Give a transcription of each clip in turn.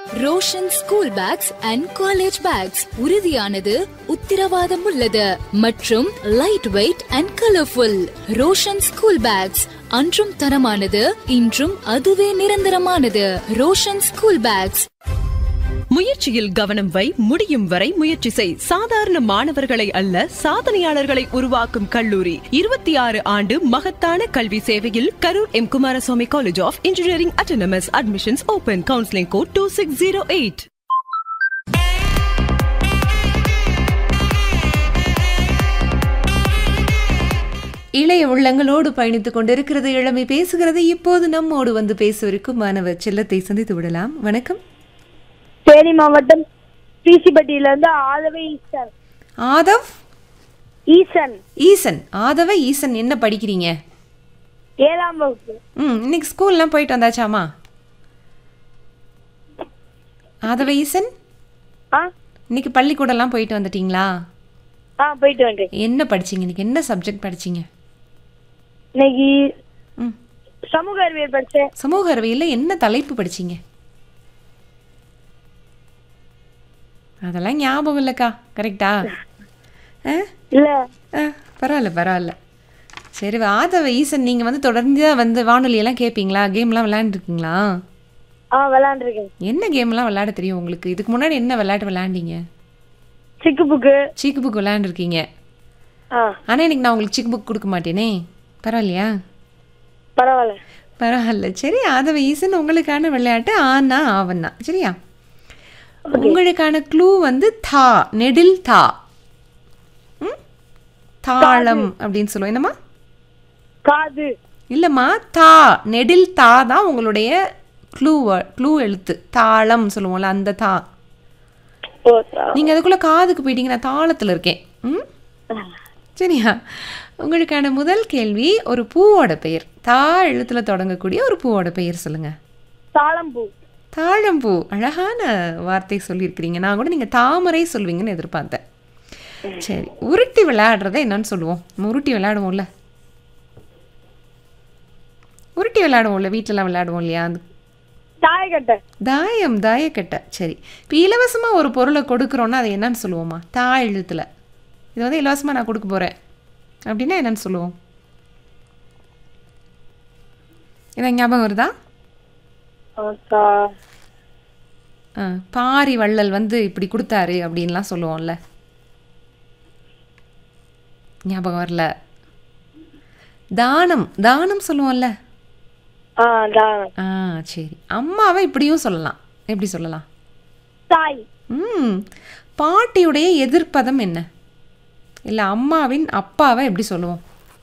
Roshan school bags and college bags உறுதியானது உத்தரவாதம் உள்ளது மற்றும் light weight and colourful Roshan school bags அன்றும் தரமானது இன்றும் அதுவே நிரந்தரமானது ரோஷன் ஸ்கூல் பேக்ஸ் முயற்சியில் கவனம் வை முடியும் வரை முயற்சி செய் சாதாரண மாணவர்களை அல்ல சாதனையாளர்களை உருவாக்கும் கல்லூரி இருபத்தி ஆறு ஆண்டு மகத்தான கல்வி சேவையில் Karur M Kumaraswamy college of engineering autonomous admissions open counselling code two six zero eight இளைய உள்ளங்களோடு பயணித்துக் கொண்டிருக்கிறது இளமை பேசுகிறது இப்போது நம்மோடு வந்து பேசுவதற்கும் மாணவர் செல்லத்தை சந்தித்து விடலாம் வணக்கம் தேனி மாவட்டம் பிசிப்பட்டியில இருந்து ஆதவை ஈசன் ஆதவ் ஈசன் ஈசன் ஆதவ ஈசன் என்ன படிக்கிறீங்க ஏழாம் வகுப்பு ம் இன்னைக்கு ஸ்கூல்லாம் போயிட்டு வந்தாச்சாமா ஆதவ ஈசன் ஆ இன்னைக்கு பள்ளிக்கூடம்லாம் போயிட்டு வந்துட்டீங்களா ஆ போயிட்டு வந்தேன் என்ன படிச்சீங்க இன்னைக்கு என்ன சப்ஜெக்ட் படிச்சீங்க இன்னைக்கு ம் சமூக அறிவியல் படிச்சேன் சமூக அறிவியல்ல என்ன தலைப்பு படிச்சீங்க அதெல்லாம் ஞாபகம் இல்லைக்கா கரெக்டா ஆ இல்ல ஆ பரவாயில்ல பரவாயில்ல சரி ஆதவ ஈசன் நீங்கள் வந்து தொடர்ந்து தான் வந்து வானொலியெல்லாம் கேட்பீங்களா கேம்லாம் விளையாண்டுருக்கீங்களா ஆ விளையாண்டுருக்கேன் என்ன கேம்லாம் விளையாட தெரியும் உங்களுக்கு இதுக்கு முன்னாடி என்ன விளையாட்டு விளையாண்டீங்க சிக்கு புக்கு சீக்கு புக் விளையாண்டுருக்கீங்க ஆ ஆனால் இன்னைக்கு நான் உங்களுக்கு சிக்கு புக் கொடுக்க மாட்டேனே பரவாயில்லையா பரவாயில்ல பரவாயில்ல சரி ஆதவ ஈசன் உங்களுக்கான விளையாட்டு ஆனா ஆவண்ணா சரியா உங்களுக்கான க்ளூ வந்து தா நெடில் தா ம்? தாளம் அப்படின்னு சொல்லுவோம் என்னம்மா காது இல்லைம்மா தா நெடில் தா தான் உங்களுடைய க்ளூ க்ளூ எழுத்து தாளம் சொல்லுவோம்ல அந்த தா ஓ சா- நீங்கள் அதுக்குள்ளே காதுக்கு போயிட்டீங்க நான் தாளத்தில் இருக்கேன் ம் சரியா உங்களுக்கான முதல் கேள்வி ஒரு பூவோட பெயர் தா எழுத்தில் தொடங்கக்கூடிய ஒரு பூவோட பெயர் சொல்லுங்கள் தாளம்பூ தாழம்பூ அழகான வார்த்தை சொல்லியிருக்கிறீங்க நான் கூட நீங்கள் தாமரை சொல்வீங்கன்னு எதிர்பார்த்தேன் சரி உருட்டி விளையாடுறத என்னன்னு சொல்லுவோம் நம்ம உருட்டி விளையாடுவோம்ல உருட்டி விளையாடுவோம்ல வீட்டிலலாம் விளையாடுவோம் இல்லையா அந்த தாயக்கட்டை தாயம் தாயக்கட்டை சரி இப்போ இலவசமாக ஒரு பொருளை கொடுக்குறோன்னா அது என்னன்னு சொல்லுவோமா தா எழுத்தில் இது வந்து இலவசமாக நான் கொடுக்க போகிறேன் அப்படின்னா என்னன்னு சொல்லுவோம் இதான் ஞாபகம் வருதா ஆ, தா- ஆ, பாரி வள்ளல் வந்து இப்படி கொடுத்தாரு அப்படின்லாம் சொல்லுவோம்ல ஞாபகம் வரல தானம் தானம் சொல்லுவோம்ல ஆ தானம் ஆ சரி அம்மாவை இப்படியும் சொல்லலாம் எப்படி சொல்லலாம் தாய் ம் பாட்டியுடைய எதிர்ப்பதம் என்ன இல்லை அம்மாவின் அப்பாவை எப்படி சொல்லுவோம்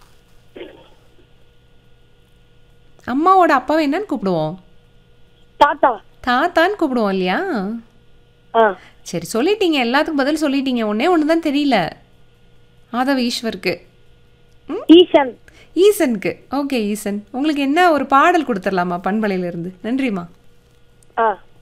அம்மாவோட அப்பாவை என்னன்னு கூப்பிடுவோம் தாத்தா தாத்தான்னு கூப்பிடுவோம் இல்லையா ஆ சரி சொல்லிட்டீங்க எல்லாத்துக்கும் பதில் சொல்லிட்டீங்க ஒன்றே ஒன்று தான் தெரியல ஆதவ ஈஸ்வருக்கு ஈசன் ஈசனுக்கு ஓகே ஈசன் உங்களுக்கு என்ன ஒரு பாடல் கொடுத்துடலாமா பண்பலையிலேருந்து நன்றிம்மா ஆ